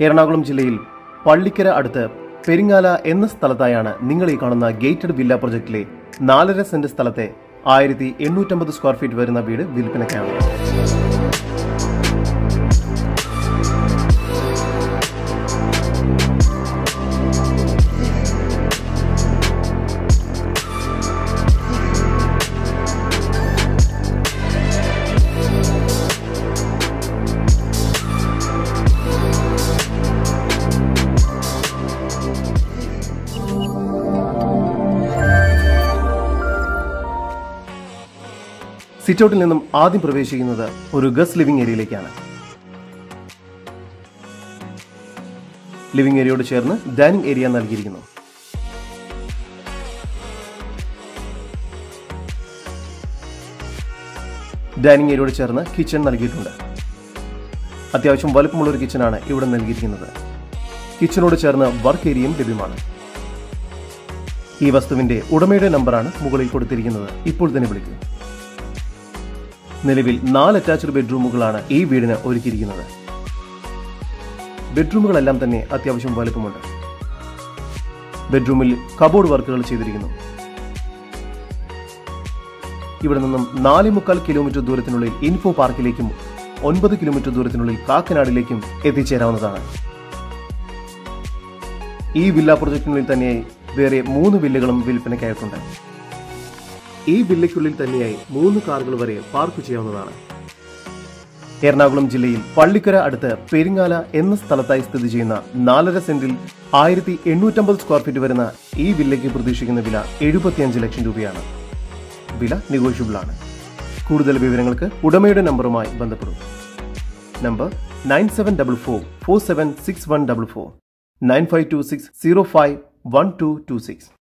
എറണാകുളം ജില്ലയിൽ പള്ളിക്കര അടുത്ത് പെരിങ്ങാല എന്ന സ്ഥലത്തായാണ് നിങ്ങൾ ഈ കാണുന്ന ഗേറ്റഡ് വില്ല പ്രൊജക്ടിലെ നാലര സെന്റ് സ്ഥലത്തെ ആയിരത്തി എണ്ണൂറ്റമ്പത് സ്ക്വയർ ഫീറ്റ് വരുന്ന വീട് വിൽപ്പനയ്ക്കാണ് സിറ്റൗട്ടിൽ നിന്നും ആദ്യം പ്രവേശിക്കുന്നത് ഒരു ഗസ് ലിവിംഗ് ഏരിയയിലേക്കാണ് ലിവിംഗ് ഏരിയയോട് ചേർന്ന് ഡൈനിങ് ഏരിയ നൽകിയിരിക്കുന്നു ഡൈനിങ് ഏരിയയോട് ചേർന്ന് കിച്ചൺ നൽകിയിട്ടുണ്ട് അത്യാവശ്യം വലുപ്പമുള്ള ഒരു കിച്ചണാണ് ഇവിടെ നൽകിയിരിക്കുന്നത് കിച്ചണോട് ചേർന്ന് വർക്ക് ഏരിയയും ലഭ്യമാണ് ഈ വസ്തുവിന്റെ ഉടമയുടെ നമ്പറാണ് മുകളിൽ കൊടുത്തിരിക്കുന്നത് ഇപ്പോൾ തന്നെ വിളിക്കൂ നിലവിൽ നാല് അറ്റാച്ച്ഡ് ബെഡ്റൂമുകളാണ് ഈ വീടിന് ഒരുക്കിയിരിക്കുന്നത് ബെഡ്റൂമുകളെല്ലാം തന്നെ അത്യാവശ്യം വലുപ്പമുണ്ട് ബെഡ്റൂമിൽ കബോർഡ് വർക്കുകൾ ചെയ്തിരിക്കുന്നു ഇവിടെ നിന്നും നാല് മുക്കാൽ കിലോമീറ്റർ ദൂരത്തിനുള്ളിൽ ഇൻഫോ പാർക്കിലേക്കും ഒൻപത് കിലോമീറ്റർ ദൂരത്തിനുള്ളിൽ കാക്കനാടിലേക്കും എത്തിച്ചേരാവുന്നതാണ് ഈ വില്ല പ്രൊജക്ടിനുള്ളിൽ തന്നെയായി വേറെ മൂന്ന് വില്ലകളും വിൽപ്പനയ്ക്കായിട്ടുണ്ട് ഈ വില്ലയ്ക്കുള്ളിൽ തന്നെയായി മൂന്ന് കാറുകൾ വരെ പാർക്ക് ചെയ്യാവുന്നതാണ് എറണാകുളം ജില്ലയിൽ പള്ളിക്കര അടുത്ത് പെരിങ്ങാല എന്ന സ്ഥലത്തായി സ്ഥിതി ചെയ്യുന്ന നാലര സെന്റിൽ ആയിരത്തി എണ്ണൂറ്റമ്പത് സ്ക്വയർ ഫീറ്റ് വരുന്ന ഈ വില്ലയ്ക്ക് പ്രതീക്ഷിക്കുന്ന വില എഴുപത്തിയഞ്ച് ലക്ഷം രൂപയാണ് വില നെഗോഷ്യബിൾ ആണ് കൂടുതൽ വിവരങ്ങൾക്ക് ഉടമയുടെ നമ്പറുമായി ബന്ധപ്പെടും number nine seven double four four seven six one double four nine five two six zero five one two two six